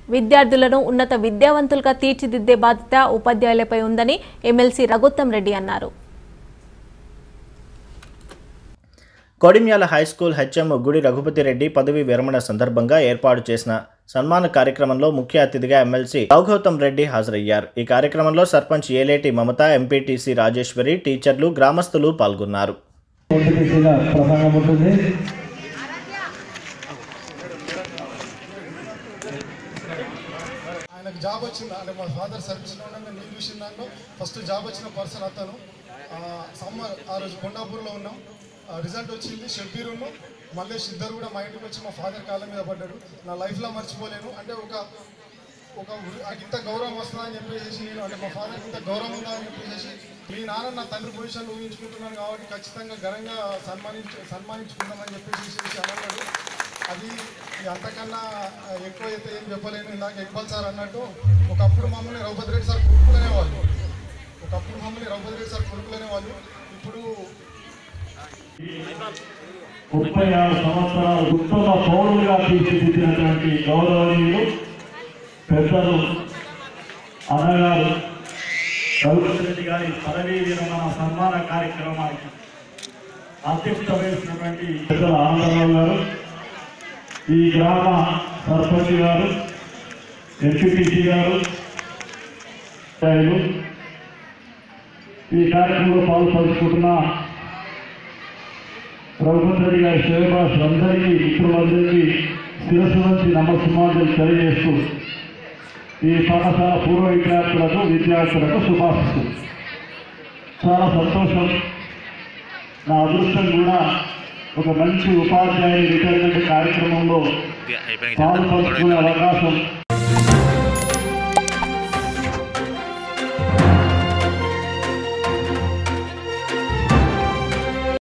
విద్యార్థులను ఉన్నత విద్యావంతులుగా తీర్చిదిద్దే బాధ్యత ఉపాధ్యాయులపై ఉందని ఎమ్మెల్సీ రఘుత్తం రెడ్డి అన్నారు కొడిమ్యాల హైస్కూల్ హెచ్ఎం గుడి రఘుపతి రెడ్డి పదవి విరమణ సందర్భంగా ఏర్పాటు చేసిన సన్మాన కార్యక్రమంలో ముఖ్య అతిథిగా ఎమ్మెల్సీ రఘుగౌతమ్ రెడ్డి హాజరయ్యారు ఈ కార్యక్రమంలో సర్పంచ్ ఏలేటి మమత ఎంపీటీసీ రాజేశ్వరి టీచర్లు గ్రామస్తులు పాల్గొన్నారు ఎంపీటీసీగా ప్రసంగం ఉంటుంది ఆయనకు జాబ్ వచ్చింది అంటే మా ఫాదర్ సర్వీస్లో ఉండగా నేను చూసిన దాంట్లో ఫస్ట్ జాబ్ వచ్చిన పర్సన్ అతను ఆ, సమ్మర్ ఆ రోజు కొండాపూర్లో ఉన్నాం ఆ, రిజల్ట్ వచ్చింది షబ్బీరును మల్లేష్ ఇద్దరు కూడా మా ఇంటికి వచ్చి మా ఫాదర్ కాళ్ళ మీద పడ్డాడు నా లైఫ్లో మర్చిపోలేను అంటే ఒక ఒక ఉరి- నాకు ఇంత గౌరవం వస్తుందని చెప్పేసి నేను అంటే మా ఫాదర్కి ఇంత గౌరవం ఉందా అని చెప్పేసి మీ నాన్న నా తండ్రి పొజిషన్ ఊహించుకుంటున్నాను కాబట్టి ఖచ్చితంగా ఘనంగా సన్మానించు సన్మానించుకుందామని చెప్పేసి అన్నాడు అది ఈ అంతకన్నా ఎక్కువ అయితే ఏం చెప్పలేను ఇందాక ఇక్బాల్ సార్ అన్నట్టు ఒకప్పుడు మమ్మల్ని రఘుపతి రెడ్డి సార్ కొడుకులనే వాళ్ళు ఒకప్పుడు మమ్మల్ని రఘుపతి రెడ్డి సార్ కొడుకులనే వాళ్ళు ఇప్పుడు ముప్పై ఆరు సంవత్సరాలు ఉత్తమ పౌరులుగా తీర్చిదిద్దినటువంటి గౌరవనీయులు పెద్దలు అన్నగారు రఘుపతి రెడ్డి గారి పదవీ విరమణ సన్మాన కార్యక్రమానికి అధ్యక్షత వహిస్తున్నటువంటి పెద్దల ఆనందరావు గారు ఈ గ్రామ సర్పంచ్ గారు ఎంపీటీసీ గారు ఈ కార్యక్రమంలో పాల్పంచుకుంటున్న రఘుపతి రెడ్డి గారి సేవకులందరికీ మిత్రులందరికీ శిరస్సు నుంచి నమస్సుమాంజలి తెలియజేస్తూ ఈ పాఠశాల పూర్వ విద్యార్థులకు విద్యార్థులకు శుభాశిస్తూ చాలా సంతోషం నా అదృష్టం కూడా ఒక మంచి ఉపాధ్యాయుని రిటైర్మెంట్ కార్యక్రమంలో పాల్పంచుకునే అవకాశం